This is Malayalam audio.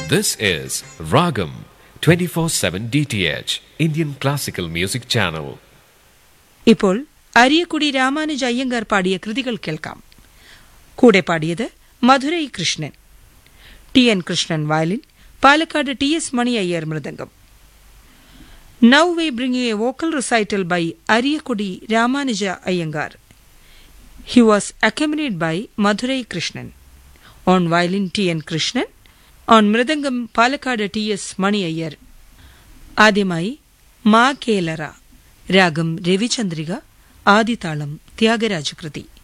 This is Ragam 24/7 DTH Indian Classical Music Channel. ഇപ്പോൾ അരിയക്കുടി രാമാനുജ അയ്യങ്കാർ പാടിയ കൃതികൾ കേൾക്കാം കൂടെ പാടിയത് Madurai Krishnan T N Krishnan violin Palakkad T S Mani Iyer മൃദംഗം now we bring a vocal recital by Ariyakudi Ramanuja Iyengar he was accompanied by Madurai Krishnan on violin T N Krishnan on mridangam Palakkad T S Mani Iyer ആദ്യമായി മാ കേലറ രാഗം രവിചന്ദ്രിക ആദിതാളം ത്യാഗരാജകൃതി